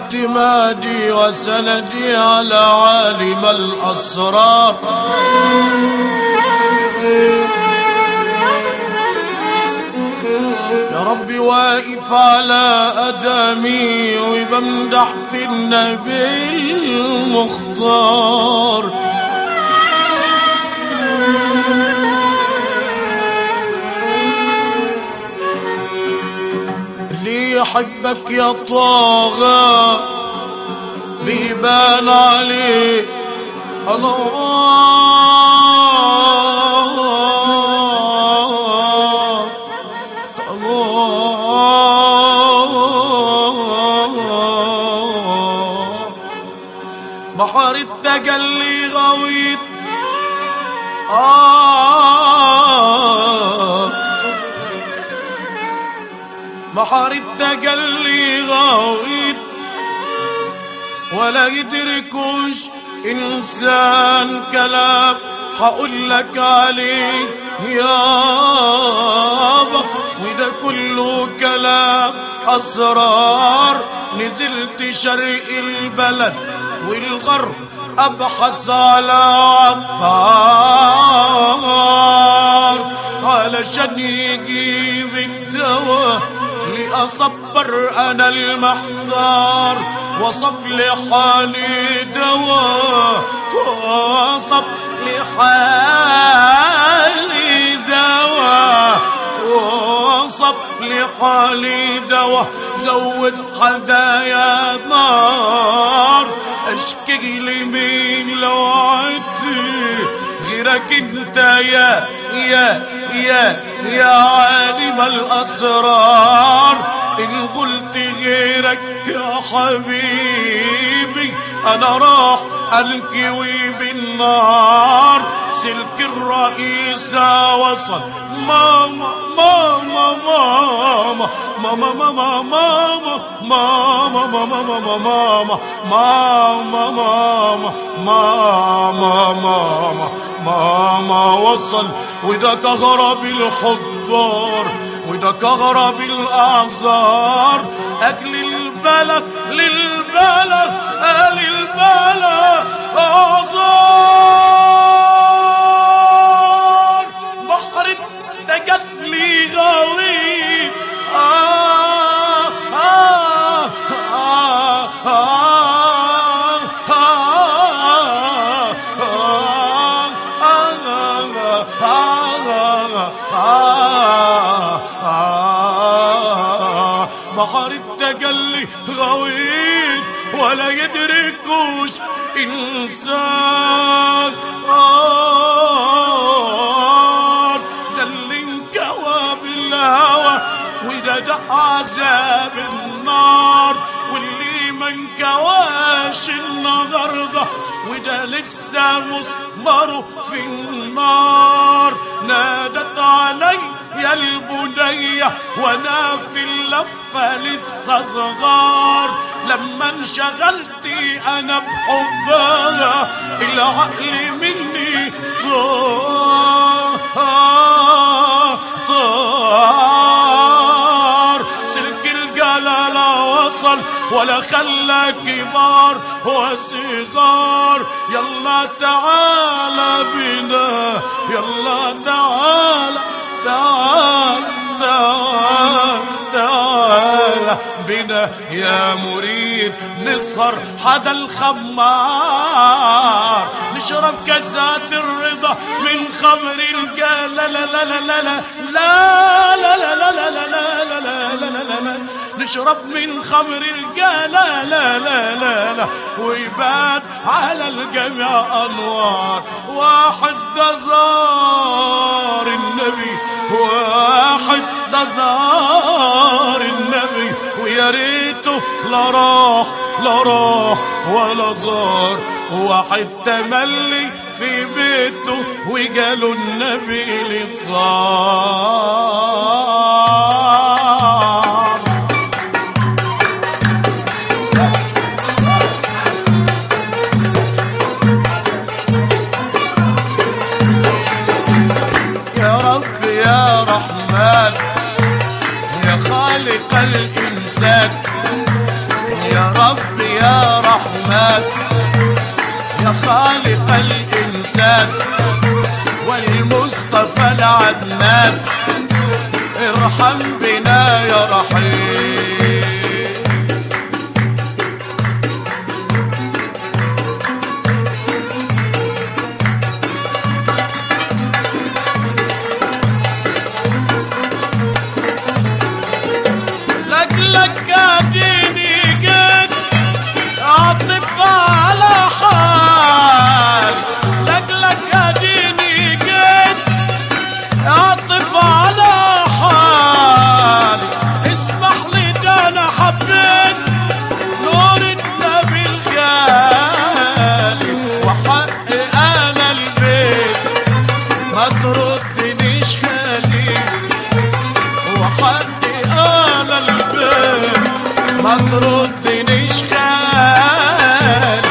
واعتمادي وسندي على عالم الأسرار يا ربي واقف على أدامي وبمدح في النبي المختار اللي يحبك يا طاغى بيبان عليه الله الله بحر التجلي غويط آه بحر التجلي غويط ولا يدركوش إنسان كلام هقول لك عليه يابا وده كله كلام أسرار نزلت شرق البلد والغرب أبحث على عطار علشان يجيب الدواء لأصبر أنا المحتار وصف لي حالي دواء وصف لي حالي دواء وصف لي حالي دواء زود حدايا نار اشكي لي مين لو عدتي غيرك انت يا يا يا يا عالم الاسرار ان قلت غيرك يا حبيبي انا راح الكوي بالنار سلك الرئيسة وصل ماما ماما ماما ماما ماما ماما ماما ماما ماما ماما ماما ماما ماما ماما وصل وده كغرب الحضار وده كغرب الأعذار أجل البلد للبلد أهل البلد أعذار بحر التجلي غويط آه آه آه آه بحر التجلي غويط ولا يدركوش إنسان ده اللي انكوى بالهوى وده ده عذاب النار واللي ما انكواش النهارده وده لسه مسمره في النار نادت علي يا البنية وانا في اللفة لسه صغار لما انشغلت انا بحبها العقل مني طار طار سلك الجلالة وصل ولا خلى كبار وصغار يلا تعالى بنا يلا تعالى تعال تعال تعال بنا يا مريد نسهر حدا الخمار نشرب كاسات الرضا من خمر الجال لا لا لا لا لا لا لا لا لا لا لا لا لا لا لا لا لا نشرب من خمر الجال لا لا لا لا لا ويبان على الجميع انوار واحد ده زار النبي واحد ده زار النبي ويا ريته لا راح لا راح ولا زار واحد تملي في بيته وجاله النبي للغار يا رب يا رحمن يا خالق الإنسان يا رب العظمات يا خالق الإنسان والمصطفى العدنان ارحم بنا يا رحيم لك لك اديني قد اعطف على حالي لك لك اديني قد اعطف على حالي اسمح لي ده انا حبيت نور النبي الغالي وحق انا البيت ما تردنيش خليل وحق انا البيت ما تردنيش خالي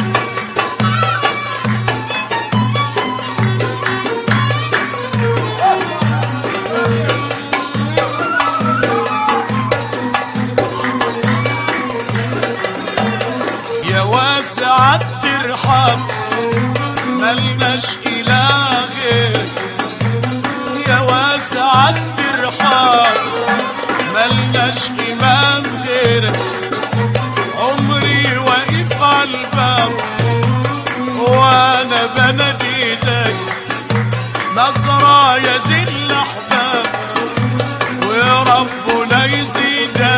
يا واسع الترحاب ملناش إله غير يا واسع الترحاب ملناش إمام غيرك عمري واقف على الباب وأنا بناديتك نظرة يا ذي الأحباب ويا ربنا يزيدك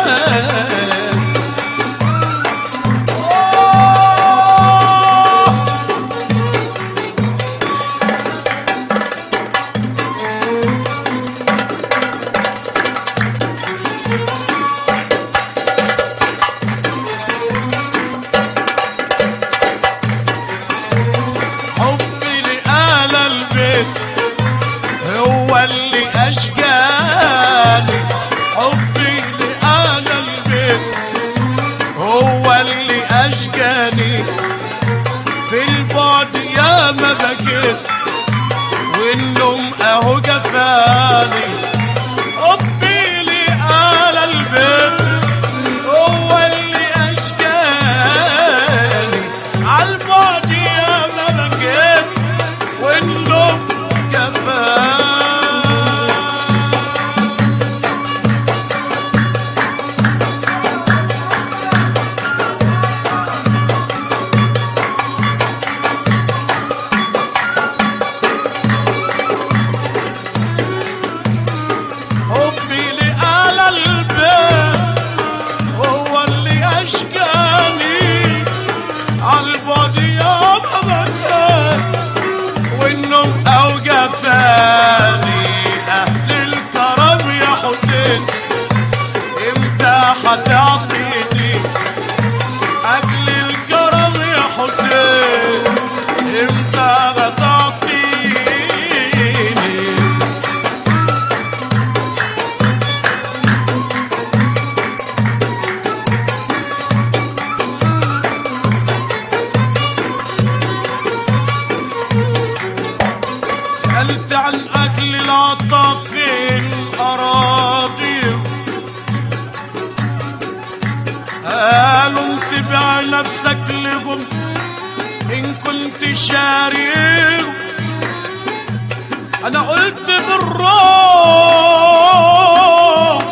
حبي لآل البيت هو اللي أشجاني حبي لآل البيت هو اللي أشجاني في البعد يا ما بكيت والنوم أهو جفاني حبي لآل البيت هو اللي أشجاني عالبعد يا ما بكيت والنوم جفاني حبي لآل البيت هو اللي أشقاني عالبعد يا بكى والنوم أوقفاني أهل الكرم يا حسين امتى حتعطيني أهل الكرم يا حسين امتى هتعطيني سألت عن أكل العطاف في الأراضي قالوا متبع نفسك لهم إن كنت شاري أنا قلت بالروح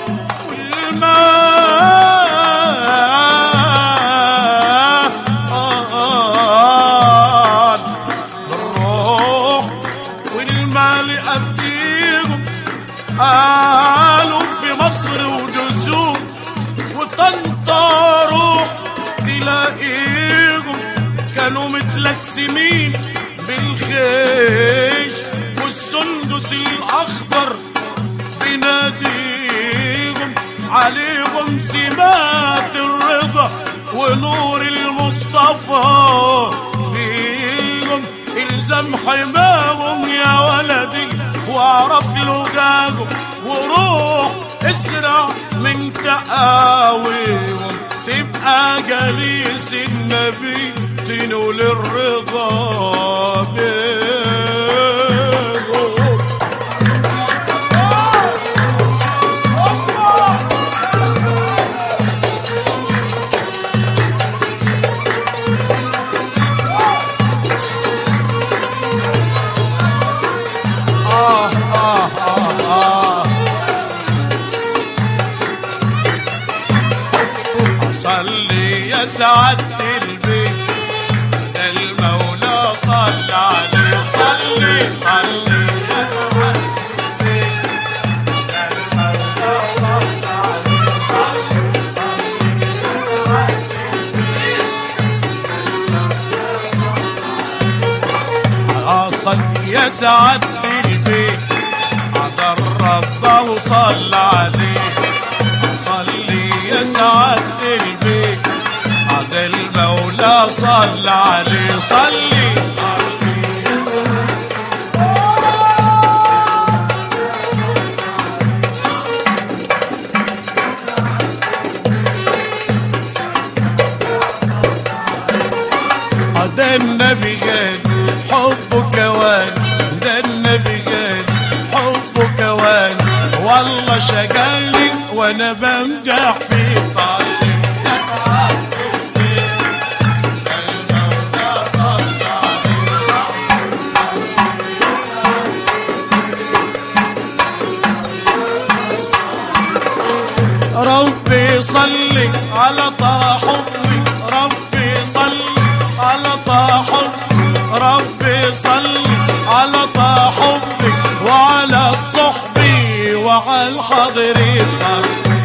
والمال بالروح والمال أفديهم قالوا في مصر ودسوق وطنطا روح تلاقيهم كانوا متلسمين بالخيش والسندس الأخضر بناديهم عليهم سمات الرضا ونور المصطفى فيهم الزم حماهم يا ولدي واعرف لغاهم وروح اسرع من تقاويهم تبقى جليس النبي تنول الرضا بيهم سعادة البيت المولى صلى عليه صلي صلي يا سعادة البيت المولى صلى عليه صلي صلي يا سعادة أصل يا سعادة البيت حضر ربه وصلى عليه صلي يا سعادة البيت عد المولى صلى عليه صلي ده النبي قال حبك وان ده النبي قال حبك وان والله شغلني وانا بمدح في صلي ربي صلي على طه حبي ربي صلي على طه حبي ربي صلي على طه حبي وعلى الصحب وعلى الحاضرين صلي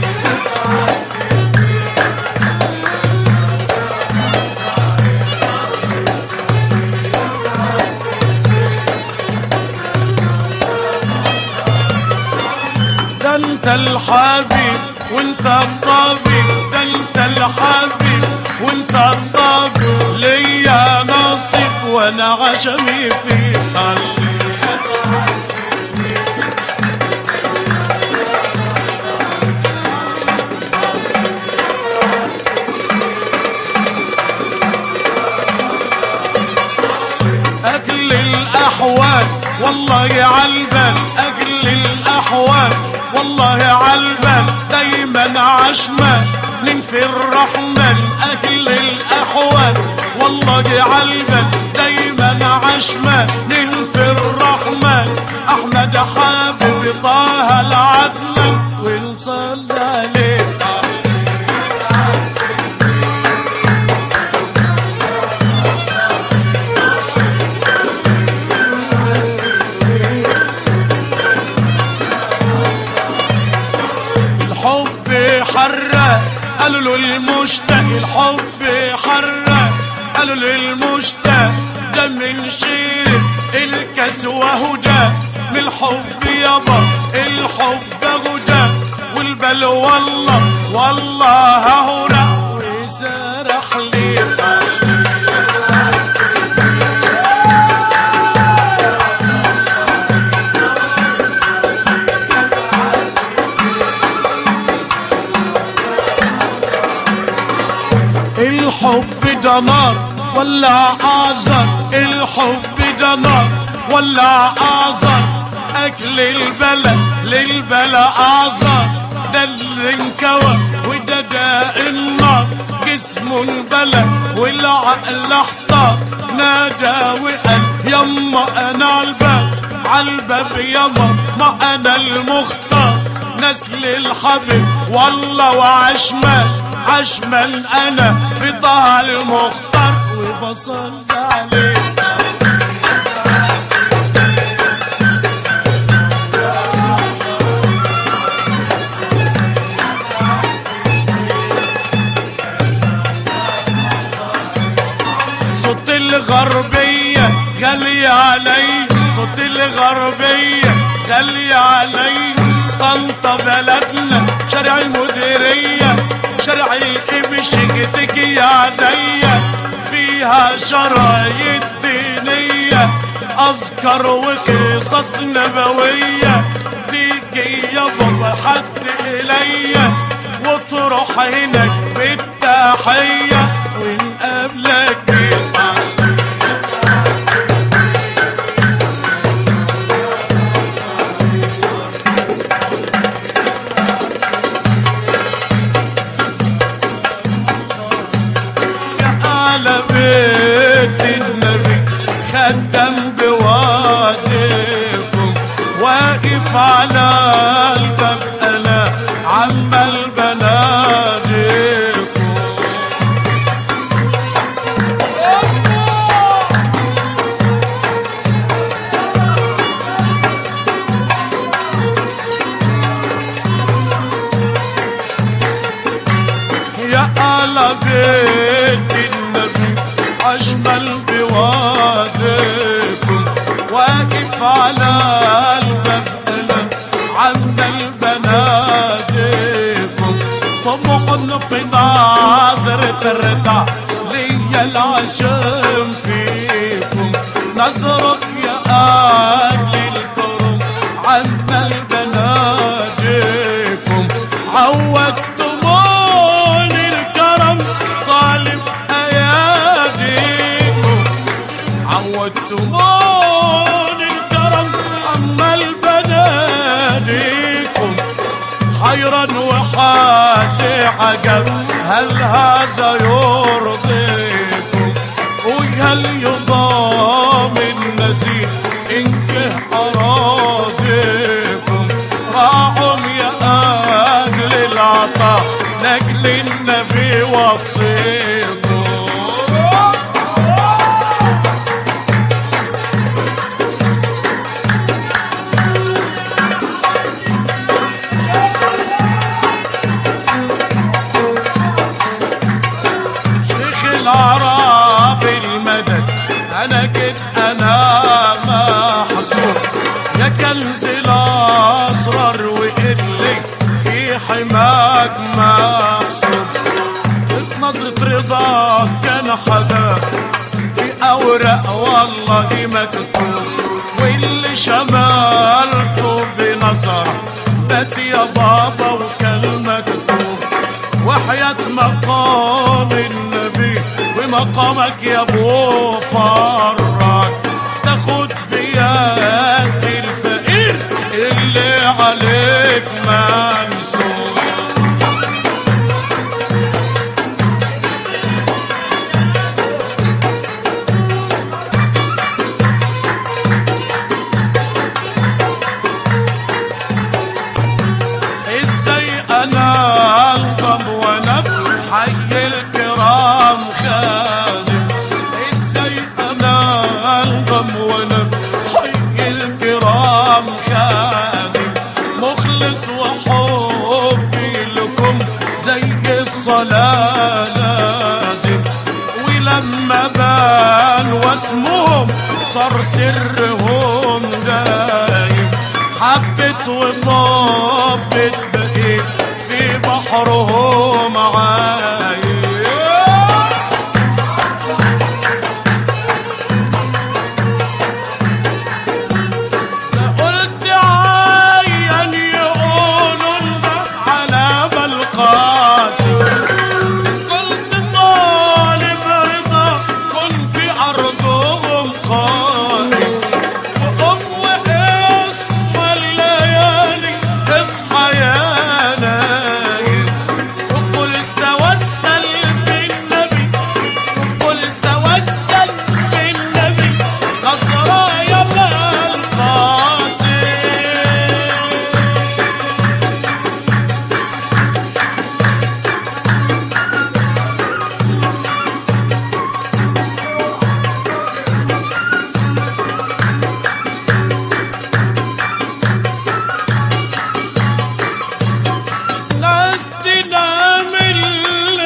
ده انت الحبيب وانت الطبيب ده انت الحبيب وانت الطبيب ليا نصيب وانا عشمي فيك صلي أكل الأحوال والله عالبال أكل الأحوال والله عالبال دايما عشمان ننفي الرحمن أكل الأحوال والله عالبال دايما عشمان ننفي الرحمن أحمد حبيب طه العدنان ونصلي عليه الحب حرة قالوا له المشتاق الحب حرة قالوا له المشتاق ده من شير الكاس وهدى من الحب يابا الحب غدا والبل والله والله هورا وسرح لي الحب ده نار ولا آزر الحب ده نار ولا آزر أكل البلا للبلا آزر ده اللي انكوى وده داء النار جسمه انبلى والعقل احتار نادى وقال يما انا عالباب عالباب يما ما انا المختار نسل الحبيب والله وعشمان عشمان انا في طه المختار وبصلي عليه صوت الغربية غالية علي صوت الغربية غالية علي طنطا بلدنا شارع المديرية شارع الكبش تجي عدية فيها شرايط دينية أذكر وقصص نبوية تيجي يا بابا حد إليا وتروح هناك بالتحية ونقابلك بيصعب على بيت النبي خدم بواديكم واقف على الباب انا عمال بناديكم بيت النبي أجمل بواديكم واقف على الباب عند البناديكم طموح في ناظرة الرضا ليا العشم فيكم نظرك يا أهل الكرم عند البناديكم عودتموني الكرم طالب أياديكم عودتموني الكرم أما البناديكم حيرا وحالي عجب هل هذا يرضيكم وهل يضام النزيل إنكه أراضيكم راعوا يا أهل العطاء لأجل النبي وصيكم شيخ العرب المدد انا جيت انا محسوب يا كنز الاسرار وقلي في حماك محسوب نظرة رضاك كان حدا في اوراق والله مكتوب واللي شمالته بنظر بات يا بابا وكان مكتوب وحياة مقام النبي ومقامك يا ابو فرج تاخد بيد الفقير اللي عليك منصور ازاي انا انضم وانا في حي الكرام خادم ازاي انا انضم وانا في حي الكرام خادم مخلص وحبي لكم زي الصلاة لازم ولما بان واسمهم صار سرهم دايم حبت وطبت بقيت في بحرهم عايم قلت عين يقولوا انك على بالقاسي قلت طالب رضا كن في ارضهم قائم وقم واصحى الليالي اصحى يا نايم وقل توسل بالنبي وقل توسل بالنبي نصرى يا القاسم ناس تنام الليل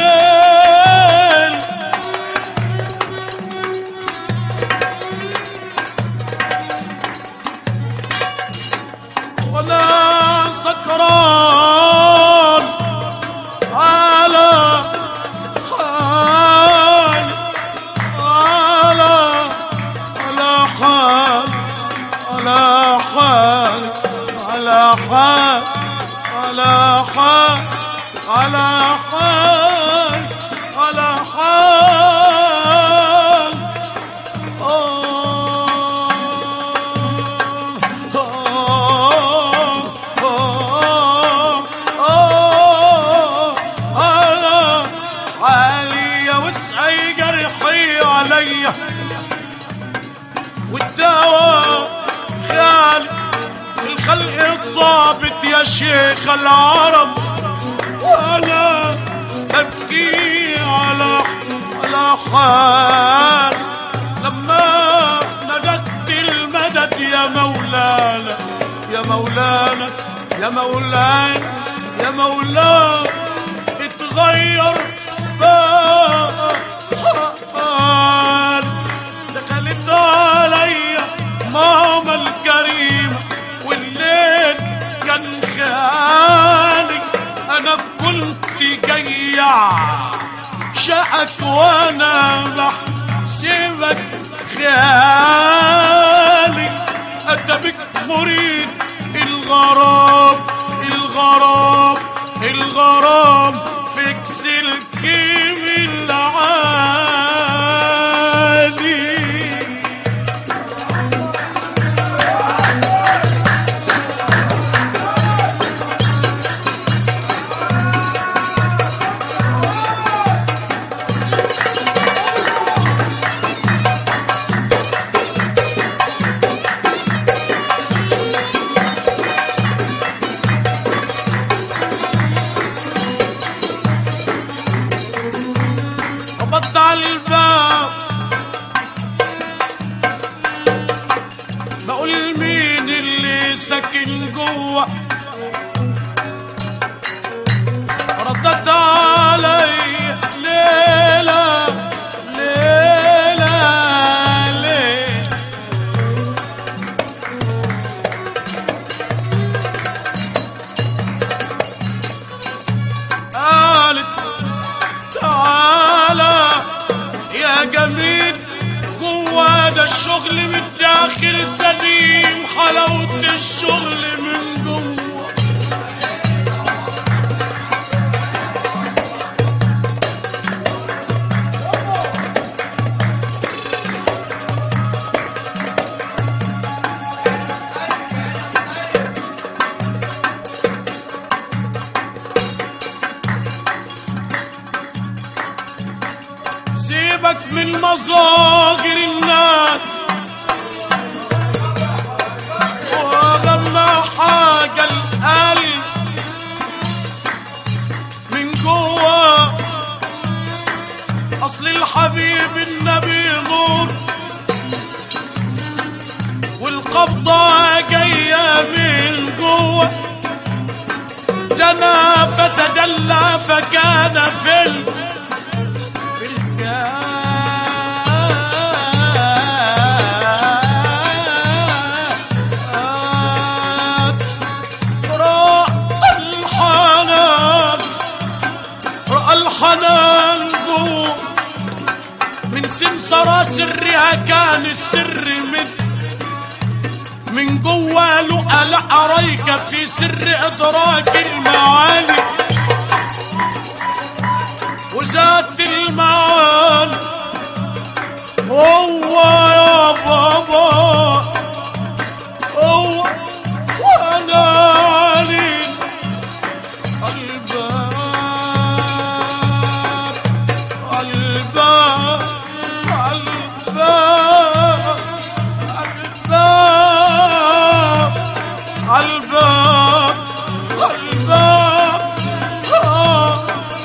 وانا سكران على حال على على حال على حال على حال على حال على حال على حال علي وسعي جرحي علي والدواء خالي الخلق الضابط يا شيخ العرب وانا ابكي على على حال لما نجدت المدد يا مولانا يا مولانا يا مولانا يا مولانا اتغير بال بعشقك وانا بحسبك خيالي اتى بك مريد الغرام الغرام الغرام فيكس الكيم العالي خبطت على الباب بقول مين اللي ساكن جوه ردت علي ليلة ليلة ليلة قالت تعالى يا جميل جوا ده الشغل من الداخل سليم حلاوة الشغل من جوا سيبك من مظاهر الناس وغمى حاجة القلب من جوا أصل الحبيب النبي نور والقبضة جاية من جوا جنى فتدلى فكان في ال الحنان رأى الحنان جو من سمسرة سرها كان السر من من جوا لقى لقى ريك في سر إدراك المعاني وذات المعاني هو يا بابا هو وانا علي الباب الباب الباب الباب الباب الباب آه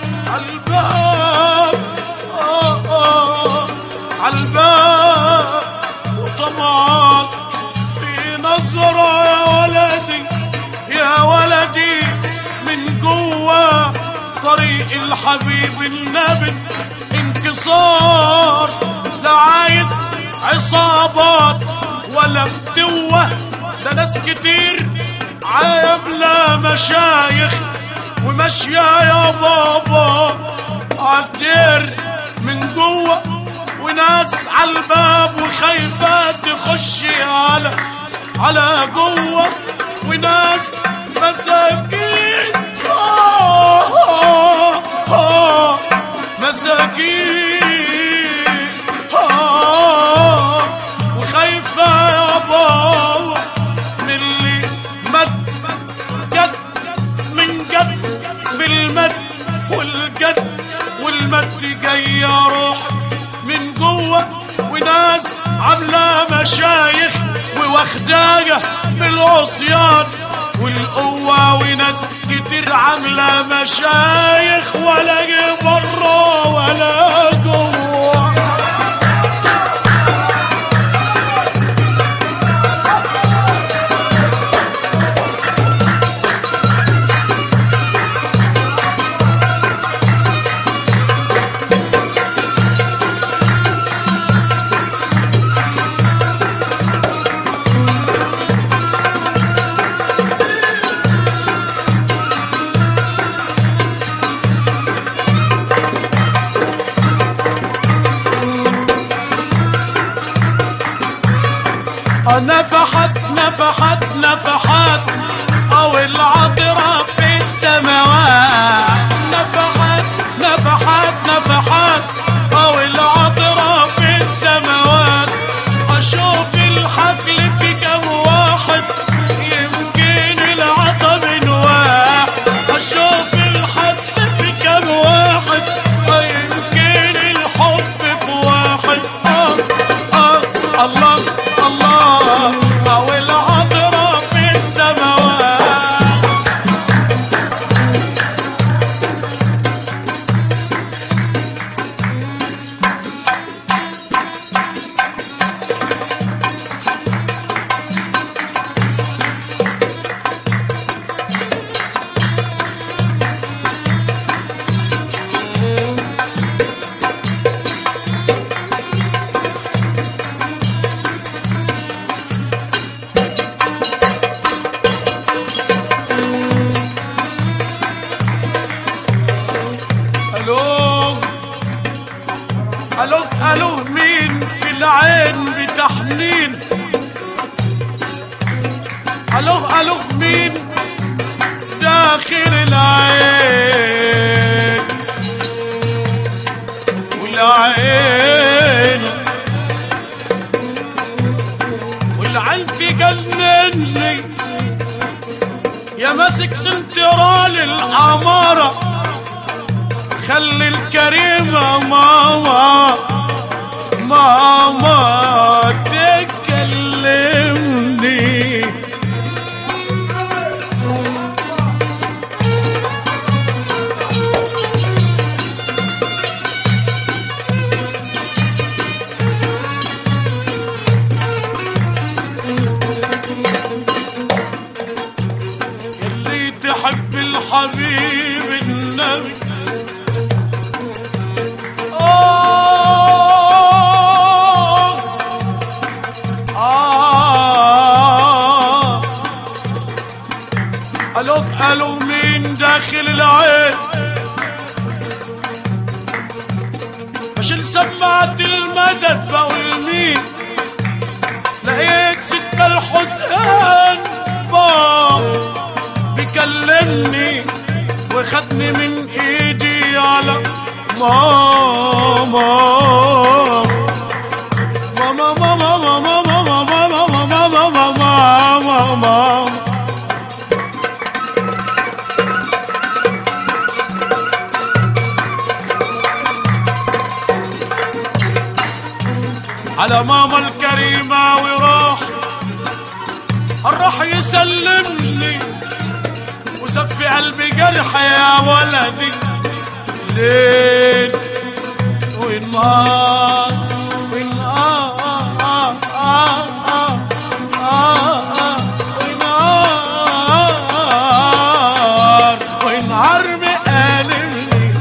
الباب آه آه الباب وطبعا في نظرة يا ولدي يا ولدي من جوا طريق الحبيب النبي انكسار لا عايز عصابات ولا فتوة ده ناس كتير عاملة مشايخ وماشية يا بابا عالدير من جوا وناس عالباب وخايفة تخش على على جوا وناس مساكين آه آه آه مساكين آه وخايفة يا بابا من اللي مد جد من جد في المد والجد والمد جاي روح من جوه وناس عاملة مشايخ وواخداجة بالعصيان والقوة وناس كتير عاملة مشايخ ولا جه بره ولا جوه نفحت نفحت نفحت او العطرة في السماوات نفحت نفحت نفحت او العطرة في السماوات اشوف الحفل في كم واحد يمكن العطب واحد اشوف الحفل في كم واحد يمكن الحب في واحد آه آه الله الله او العطرة في السماوات الو الو الو مين في العين بتحنين الو الو مين داخل العين والعين والعين تجنني يا ماسك سنترال العماره خلي الكريمة ماما ماما تكلمني اللي تحب الحبيب النبي آه آه ألو ألو مين داخل العين عشان سمعت المدد بقول مين لقيت ست الحسين باب بيكلمني وخدني من ايدي على ماما ماما ماما ماما ماما ماما ماما ماما ماما ماما على ماما الكريمة وراح راح يسلم لي وسفي قلبي جرح يا ولدي ليل ونهار ونهار آه آه آه آه آه ونهار ونهار مقالمني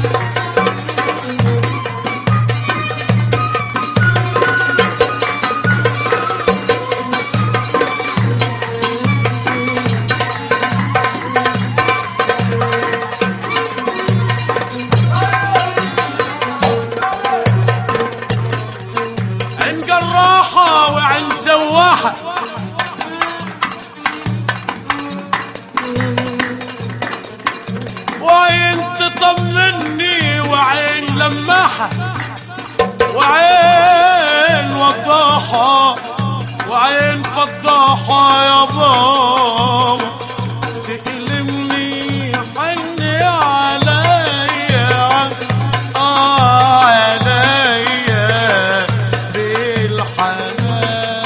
عين جراحة وعين سواحة وعين تطمني وعين لماحة وعين وضاحة وعين فضاحة يا بابا تألمني حني عليا آه عليا بالحنان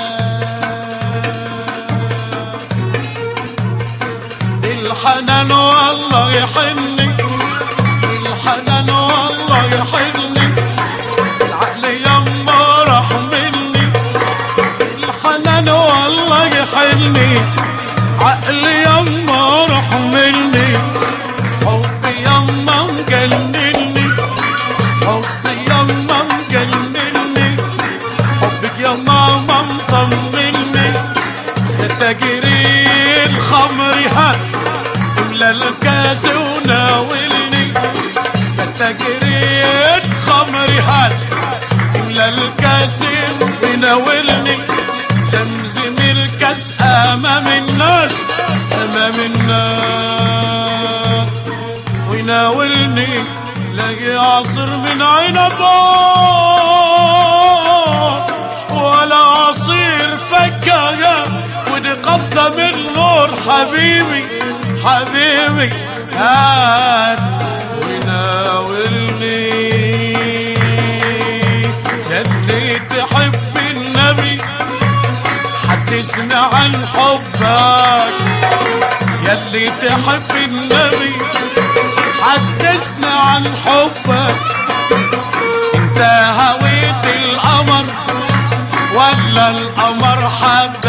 بالحنان والله يحني بالحنان والله يحني العقل يما راح مني الحنان والله يحني عقلي يما راح مني حبي يما مجنني حبي يما مجنني حبك يا ماما مطمني يا تاجري الخمر هات املى الكاس وناولني يا تاجري الخمر هات املى الكاس وناولني زمزم الكاس امام الناس امام الناس ويناولني لاقي عصر من عنبات ولا عصير فكاهة ودي قبضة من نور حبيبي حبيبي هات ويناولني يلي تحب النبي حدثنا عن حبك يلي تحب النبي حدثنا عن حبك انت هويت القمر ولا القمر حبك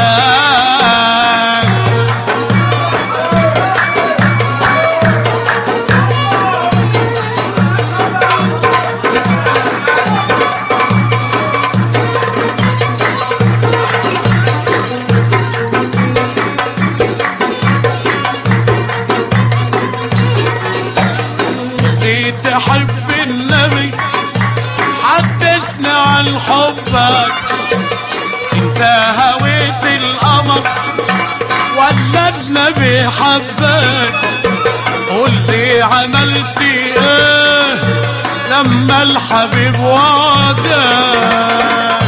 اللي تحب النبي حدثنا عن حبك انت هويت القمر ولا النبي حبك قول لي عملت ايه لما الحبيب وعدك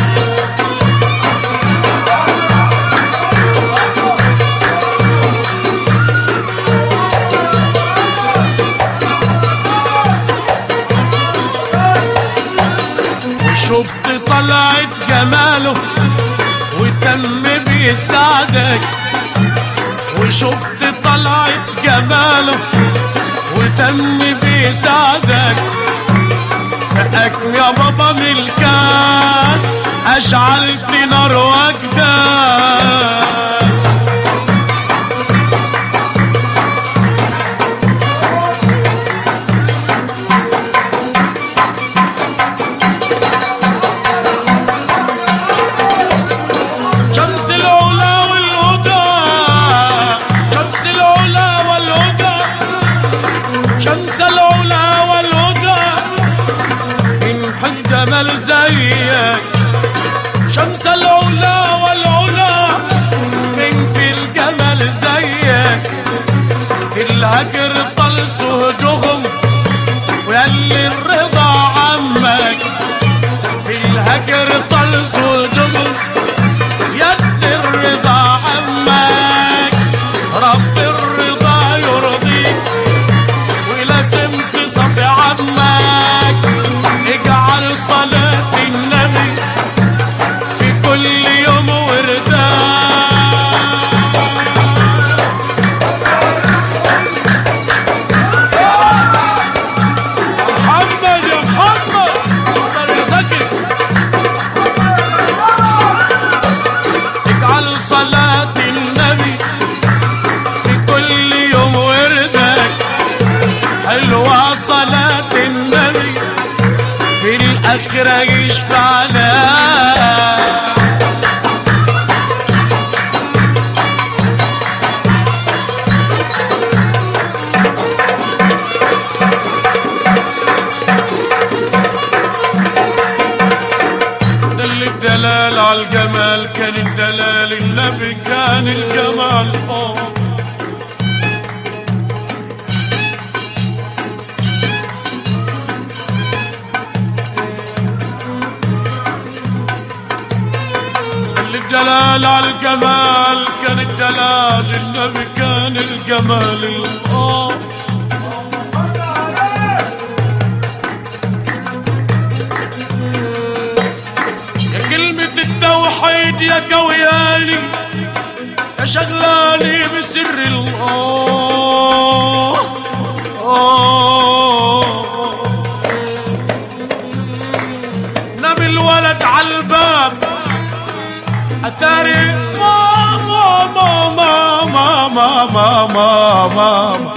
وشفت طلعت جماله وتم بيساعدك وشفت طلعت جماله وتم بيساعدك سقك يا بابا من الكاس اشعلت نار وجدك شمس العلا والهدى شمس العلا والهدى شمس العلا والهدى من حد جمال زيك شمس العلا والعلا من في الجمال زيك الهجر طل سهجهم ويلي الرضا عمك في الهجر طل سهجهم يد الرضا عمك رب الرضا يرضيك ولازم تصفي عمك اجعل صلاة النبي في كل يوم وردان محمد يا محمد محمد يا زكي اجعل صلاة النبي في كل يوم وردك حلوة صلاة النبي في الآخرة يشفع لك دل الدلال على الجمال كان الدلال النبي كان الجمال آه. دل الدلال على الجمال كان الدلال النبي كان الجمال آه. يا كلمة التوحيد يا قوياني يا شغلاني بسر الله آه. نبي الولد على الباب اتاري ماما ماما ماما ماما ماما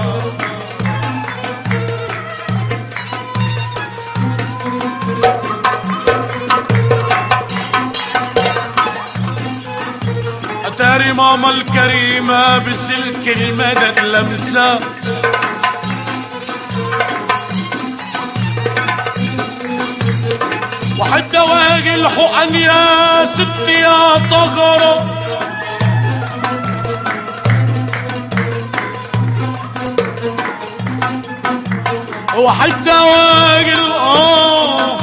اتاري ماما الكريمة بسلك المدد لمسة وحتى واقي الحقن ياس ست يا طهرة واحد دواجل آه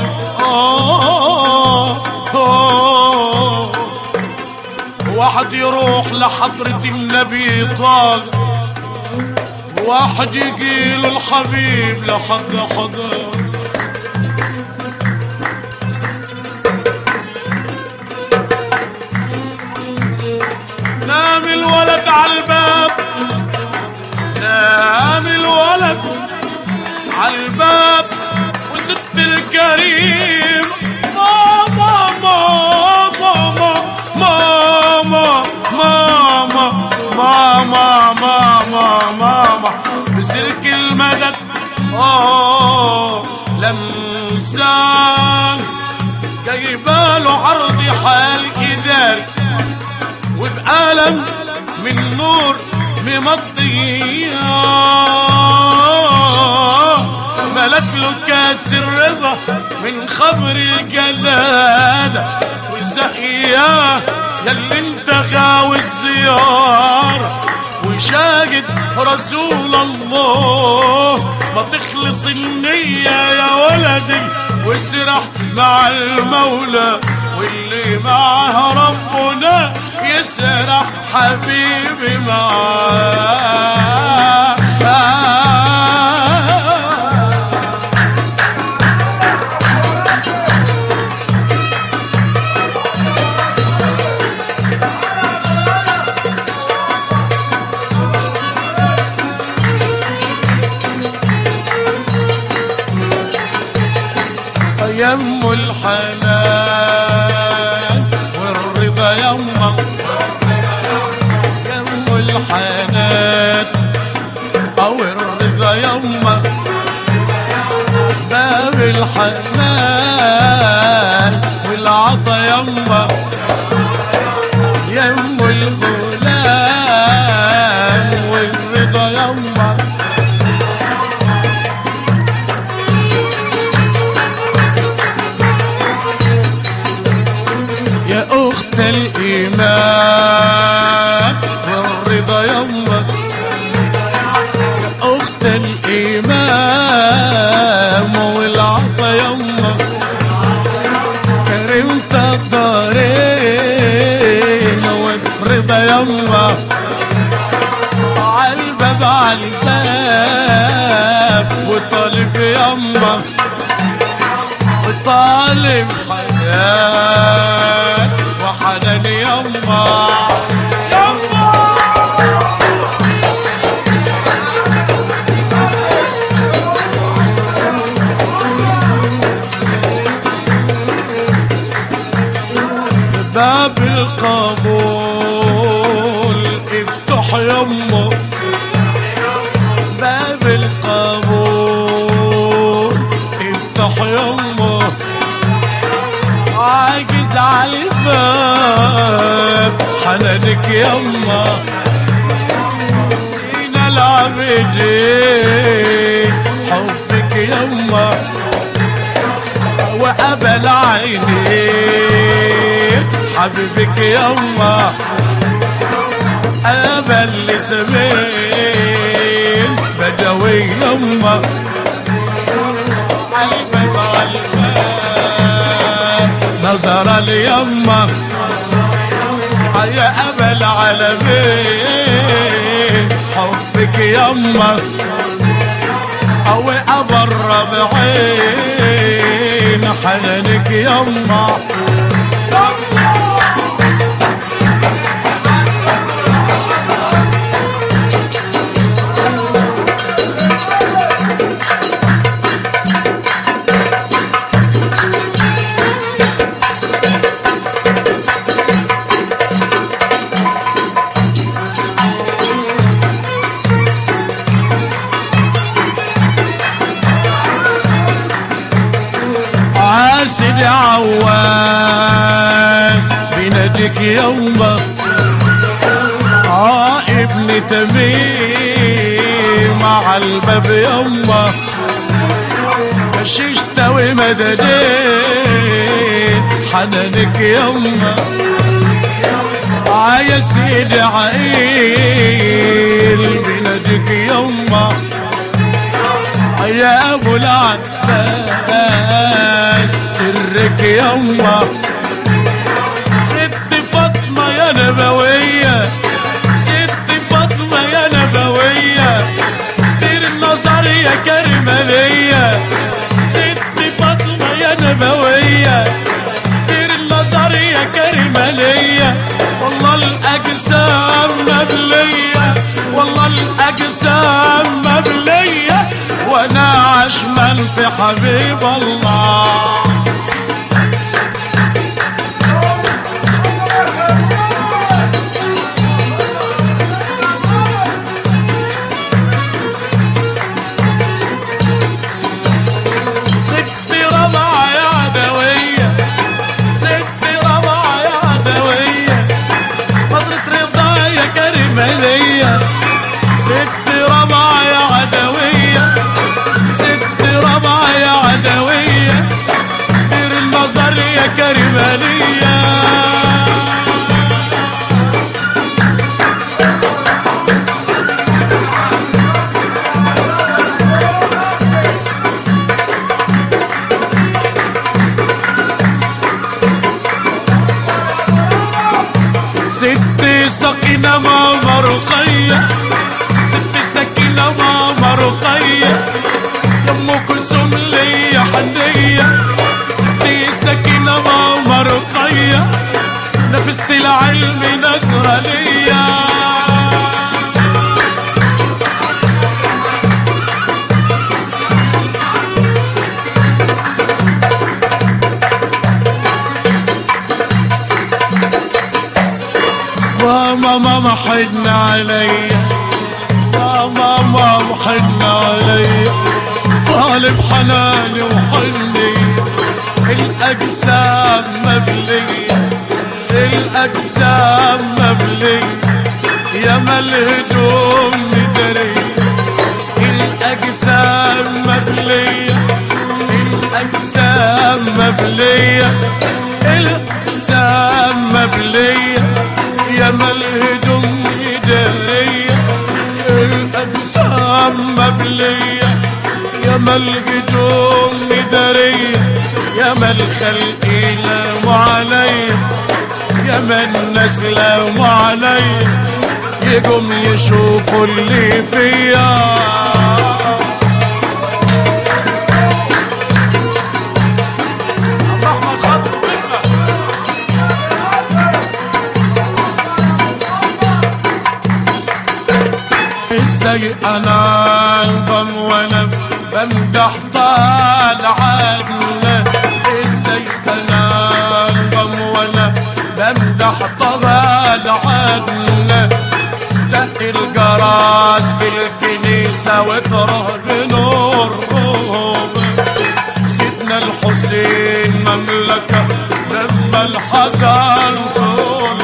آه آه واحد يروح لحضرة النبي طاق واحد يجيل الحبيب لحد حضر نام الولد على الباب نام الولد على الباب وست الكريم ماما ماما ماما ماما ماما ماما ماما بسلك المدد اه لمسان جايباله عرض حال إداري وبقلم من نور ممضية ملك له كاس الرضا من خمر الجلالة وسقياه ياللي انت غاوي الزيارة وشاهد رسول الله ما تخلص النية يا ولدي واسرح مع المولى واللي معاه ربنا يسرح حبيبي معاه يم الحنان والرضا يما يم الحنان او الرضا يما باب الحنان والعطا يما يم الغلام والرضا يما يا أخت الإيمان والرضا يمك يا أخت الإيمان والعطا يمك كرمت الدارين والرضا يمك عالباب عالباب وطالب يمك وطالب حنان وحنان يما يما باب القبول افتح يما باب القبول افتح يما عاجز على الباب حنانك يما فينا العبدين حبك يما وقبل عينيك حبيبك يما قبل لسمين بدوي يما قلبك والباب نظر اليما يا أبا العالمين حبك يما أو أبا الربعين حنانك يما عاسل عوان بناديك يوما اه ابن تميم مع الباب يوما مش يستوي مددين حنانك يما آه يا سيدي عقيل بلدك يما يا ابو العباس سرك يما ست فاطمه يا نبويه ست فاطمه يا نبويه دير النظر يا كريمه ليا ست فاطمه يا نبويه دير النظر يا كريمه ليا والله الاجسام مبليه والله الاجسام مبليه وانا عشمان في حبيب الله ست ربع يا عدوية ست ربع يا عدوية نظرة رضا يا كريمة ليا ست ربع يا عدوية ست ربع يا عدوية دير النظر يا كريمة ليا ست سكينة ماما رقية ست سكينة ماما رقية يا ام كلثوم ليا حنية ست سكينة ماما رقية نفست العلم نظرة ليا ماما ماما حن عليا ماما ماما حن عليا طالب حناني وحني الأجسام مبلية الأجسام مبلية يا ما الهدوم مدرية الأجسام مبلية الأجسام مبلية الأجسام مبلية يا ما الهدوم مدرية الأجسام مبلية يا ما الهدوم مدرية يا ما الخلق لام عليا يا ما الناس لام عليا يقوم يشوفوا اللي فيا احمد خطر ازاي انا انضم وانا بمدح طال عدنا ازاي انا انضم وانا بمدح طال عدنا لا الجراس في الكنيسة وتره بنور سيدنا الحسين مملكة لما الحسن سلطان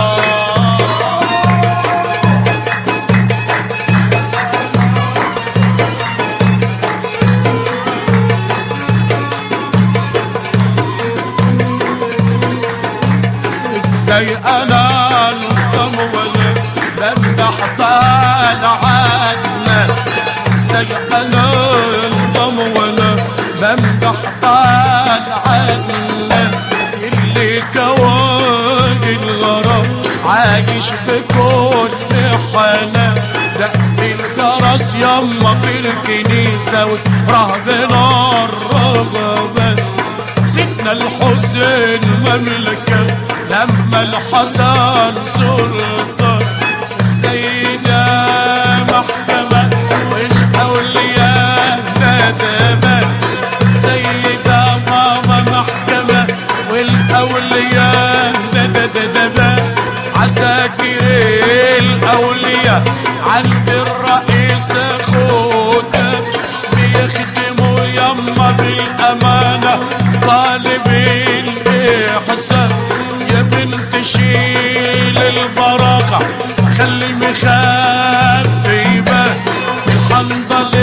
ازاي انا نضم ولا بمدح طال عدنا ازاي انا نضم ولا بمدح طال عدنا اللي كواجي الغرام عايش بكل حنان دق الجرس يما في الكنيسة ورهبنا الرغبة سيدنا الحسين مملكة لما الحسن سلطان السيدة محكمة والأولياء ندمة سيدة ماما محكمة والأولياء ندمة عساكر الأولياء عند الرئيس خدام بيخدموا يما بالأمانة طالبين الإحسان يا بنت شيل البراقة خلي المخبي يبان الحنظل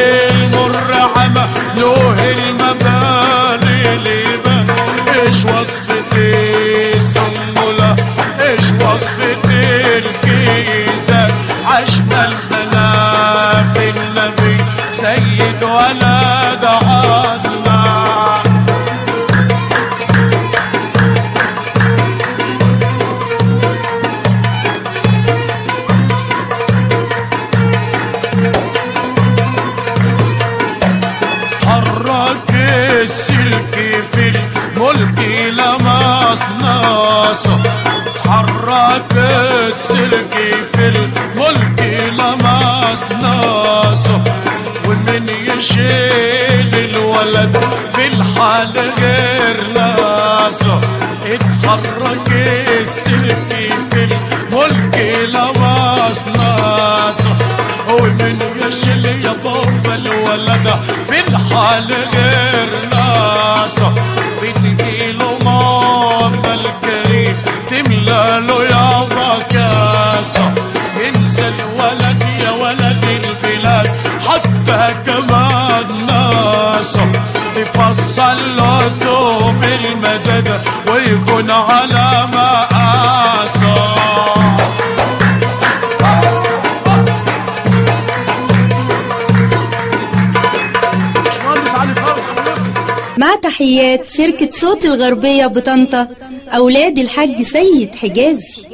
المرعمة له المباني اللي يبان ايش وصف حرك السلك في الملك لباس ناسه ومن يشل يا بابا الولد في الحال غير ناسه بتجيله ماما الكريم تملى له يا كاسه ينسى الولد يا ولد البلاد حتى كمان ناسه يفصل له دوم المدد ويكون على مقاسه باشمهندس علي فارس ابو يوسف مع تحيات شركة صوت الغربية بطنطا أولاد الحاج سيد حجازي